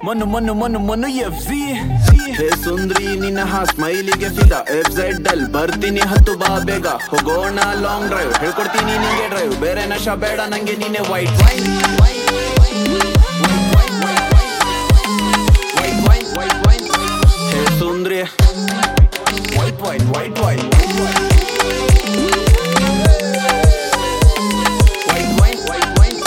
Manu Manu Manu Manu F C ಹೇ ಸುಂದ್ರಿ ನಿನ್ನ ಹಾ ಸ್ಮೈಲಿಗೆ ಫಿದ ಎಫ್ ಝೆಡ್ ಅಲ್ ಬರ್ತೀನಿ ಹತ್ತು ಬಾ ಬೇಗ ಹೋಗೋಣ ಲಾಂಗ್ ಡ್ರೈವ್ ಹೇಳ್ಕೊಡ್ತೀನಿ ನಿಂಗೆ ಡ್ರೈವ್ ಬೇರೆ ನಶ ಬೇಡ ನಂಗೆ ನೀನೆ white wine white wine white wine ಹೇ ಸುಂದ್ರಿ white wine white wine white wine white wine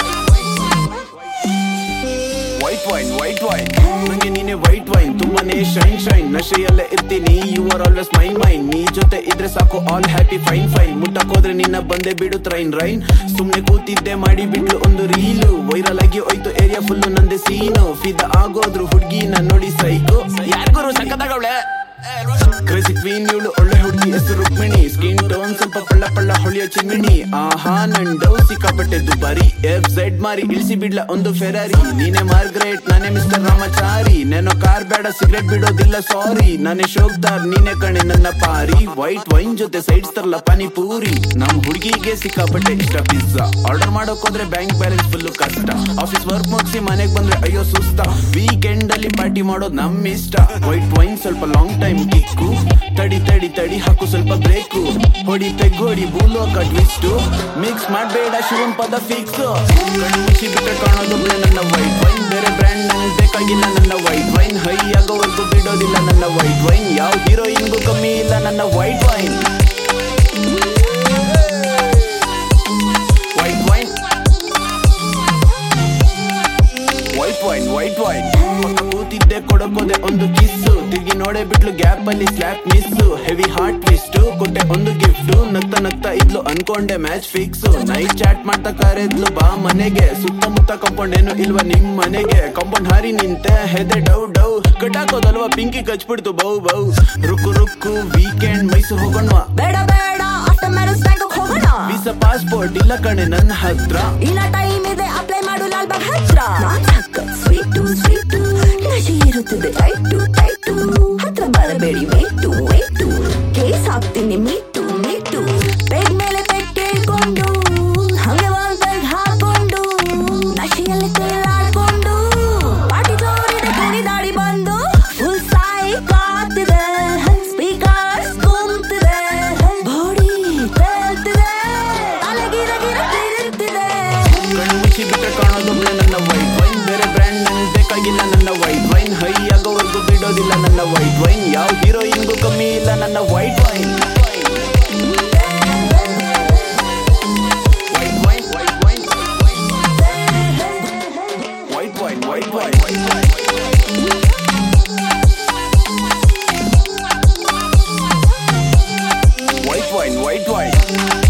white wine white wine ನಂಗೆ ನೀನೆ ವೈಟ್ ವೈನ್ ತುಂಬಾನೇ ಶೈನ್ ಶೈನ್ ನಶೆಯಲ್ಲೇ ಇರ್ತೀನಿ you are always mine mine ನೀ ಜೊತೆ ಇದ್ರೆ ಸಾಕು ಆಲ್ ಹ್ಯಾಪಿ ಫೈನ್ ಫೈನ್ ಮುಟ್ಟಕ್ ಹೋದ್ರೆ ನಿನ್ನ ಬಂದೆ ಬಿಡು ಟ್ರೈನ್ ರೈನ್ ಸುಮ್ನೆ ಕೂತಿದ್ದೆ ಮಾಡಿ ಬಿಟ್ಲು ಒಂದು ರೀಲು ವೈರಲ್ ಆಗಿ ಹೋಯ್ತು ಏರಿಯಾ ಫುಲ್ಲು ನಂದೆ ಸೀನು ಫಿದ ಆಗೋದ್ರು ಹುಡ್ಗಿನ ನೋಡಿ ಸೈಕು ಯಾರಿಗೂ ಸಕ್ಕದಾಗವಳೆ ಕ್ರೇಜಿ ಕ್ವೀನ್ ಇವಳು ಒಳ್ಳೆ ಹುಡುಗಿ ಹೆಸರು ರುಕ್ಮಿಣಿ ಸ್ಕಿನ್ ಟೋನ್ ಸ್ವಲ್ಪ ಪಳ್ಳ ಪಳ್ಳ ಹೊಳಿಯೋ ಚಿಮ್ಮಿಣಿ ಆಹಾ ನನ್ ಡೌ ಸಿಕ್ಕಾಪಟ್ಟೆ ದುಬಾರಿ ಎಫ್ ಝೆಡ್ ಮಾರಿ ಇಳಿಸಿ ಬಿಡ್ಲ ಒಂದು ಫೆರಾರಿ ನೀನೆ ಮಾರ್ಗ್ರೇಟ್ ನಾನೇ ಮಿಸ್ಟರ್ ರಾಮಚಾರಿ ನೆನೋ ಕಾರ್ ಬೇಡ ಸಿಗರೆಟ್ ಬಿಡೋದಿಲ್ಲ ಸಾರಿ ನಾನೇ ಶೋಕ್ದಾರ್ ನೀನೆ ಕಣೆ ನನ್ನ ಪಾರಿ ವೈಟ್ ವೈನ್ ಜೊತೆ ಸೈಡ್ಸ್ ತರಲ್ಲ ಪಾನಿಪೂರಿ ನಮ್ ಹುಡುಗಿಗೆ ಸಿಕ್ಕಾಪಟ್ಟೆ ಇಷ್ಟ ಪಿಜ್ಜಾ ಆರ್ಡರ್ ಮಾಡೋಕ್ ಹೋದ್ರೆ ಬ್ಯಾಂಕ್ ಬ್ಯಾಲೆನ್ಸ್ ಫುಲ್ ಕಷ್ಟ ಆಫೀಸ್ ವರ್ಕ್ ಮುಗಿಸಿ ಮನೆಗ್ ಬಂದ್ರೆ ಅಯ್ಯೋ ಸುಸ್ತ ವೀಕೆಂಡ್ ಅಲ್ಲಿ ಪಾರ್ಟಿ ಮಾಡೋದ್ ನಮ್ ಇಷ್ಟ ವೈಟ್ ವೈನ್ ಸ್ವಲ್ಪ ಲಾಂಗ್ ಟೈಮ್ ಕಿಕ್ಕು ತಡಿ ತಡಿ ತಡಿ ಹಾಕು ಸ್ವಲ್ಪ ಬ್ರೇಕು ಹೊಡಿ ತೆಗ್ಗೊಡಿ ಭೂಲೋಕ ಟ್ವಿಸ್ಟು ಮಿಕ್ಸ್ ಮಾಡ್ಬೇಡ ಶಿವನ್ ಪದ ಫಿಕ್ಸ್ ಮುಚ್ಚಿ ಬಿಟ್ಟರೆ ಕಾಣೋದೊಬ್ಳೆ ನನ್ನ ವೈಟ್ ವೈನ್ ಬೇರೆ ಬ್ರ್ಯಾಂಡ್ ನಂಗೆ ಬೇಕಾಗಿಲ್ಲ ನನ್ನ ವೈಟ್ ವೈನ್ ಹೈ ಆಗೋವರೆಗೂ ಬಿಡೋದಿಲ್ಲ ನನ್ನ ವೈಟ್ ವೈನ್ ಯಾವ ಹೀರೋಯಿನ್ಗೂ ಕಮ್ಮಿ ಇಲ್ಲ ನನ್ನ white wine white wine white wine white wine ಪಕ್ಕ ಕೂತಿದ್ದೆ ಕೊಡಕೋದೆ ಒಂದು ಕಿಸ್ಸು ತಿರ್ಗಿ ನೋಡೇ ಬಿಟ್ಲು ಗ್ಯಾಪ್ ಅಲ್ಲಿ slap miss heavy heart twist ಕೊಟ್ಟೆ ಒಂದು ಗಿಫ್ಟ್ ನಗ್ತಾ ನಗ್ತಾ ಇದ್ಲು ಅನ್ಕೊಂಡೆ ಮ್ಯಾಚ್ ಫಿಕ್ಸ್ ನೈಟ್ ಚಾಟ್ ಮಾಡ್ತಾ ಕರೆದ್ಲು ಬಾ ಮನೆಗೆ ಸುತ್ತಮುತ್ತ ಕಂಪೌಂಡ್ ಏನು ಇಲ್ವಾ ನಿಮ್ ಮನೆಗೆ ಕಂಪೌಂಡ್ ಹಾರಿ ನಿಂತೆ ಹೆದೆ ಡೌ ಡೌ ಕಟ್ಟಾಕೋದಲ್ವಾ ಪಿಂಕಿ ಕಚ್ಬಿಡ್ತು ಬೌ ಬೌ ರುಕ್ಕು ರುಕ್ಕು ವೀಕೆಂಡ್ ಮೈಸೂರು ಹೋಗೋಣವಾ ಬೇಡ ಬೇಡ ಆಫ್ಟರ್ ಮ್ಯಾರೇಜ್ ಬ್ಯಾಂಕ್ ಹೋಗೋಣ ವೀಸಾ ಪಾಸ್ಪೋರ್ಟ್ ಇಲ್ಲ ಕಣೆ ನನ್ನ ಹತ್ರ ಇನ್ನ ಟೈಮ್ ಇದೆ ಅಪ್ಲೈ ಮಾಡು ಲಾಲ್ ಬಾಗ್ ಹತ್ರ ಸ್ವೀಟು ಸ್ವೀಟು ನಶೆ ಇರುತ್ತದೆ ಟೈಟು ಟೈಟು ಹತ್ರ ಬರಬೇಡಿ ವೇಟು ವೇಟು ಕೇಸ್ ಹಾಕ್ತೀನಿ ಮೀಟು ಮೀಟು ಪೆಗ್ ಮೇಲೆ ಪೆಗ್ ಕೇಳ್ಕೊಂಡು ಹಂಗೆ ಒಂದ್ ಪೆಗ್ ಹಾಕೊಂಡು ನಶೆಯಲ್ಲಿ ತೇಲಾಡ್ಕೊಂಡು ಪಾಟಿ ಜೋರಿದೆ ಕುಣಿದಾಡಿ ಬಂದು ಫುಲ್ ಸಾಯಿ ಕಾತಿದೆ ಸ್ಪೀಕರ್ಸ್ ಕುಂತಿದೆ ಬಾಡಿ ತೇಲ್ತಿದೆ ತಲೆ ಗಿರ ಗಿರ ತಿರುಗ್ತಿದೆ ಕಣ್ಣು ಮುಚ್ಚಿ ಬಿಟ್ಟರೆ ಕಾಣೋದೊಬ್ಳೆ ನನ್ನ ವೈಟ್ ವೈನ್ ಬೇರೆ ಬ್ರ್ಯಾಂಡ್ ನಂಗೆ ಬೇಕಾಗಿಲ್ಲ ನನ್ನ ವೈಟ್ ವೈನ್ ಹೈ ಆಗೋವರೆಗೂ ಬಿಡೋದಿಲ್ಲ ನನ್ನ ವೈಟ್ ವೈನ್ ಯಾವ ಹೀರೋಯಿನ್ಗೂ ಕಮ್ಮಿ ಇಲ್ಲ ನನ್ನ white wine white wine white wine white wine white wine white wine white wine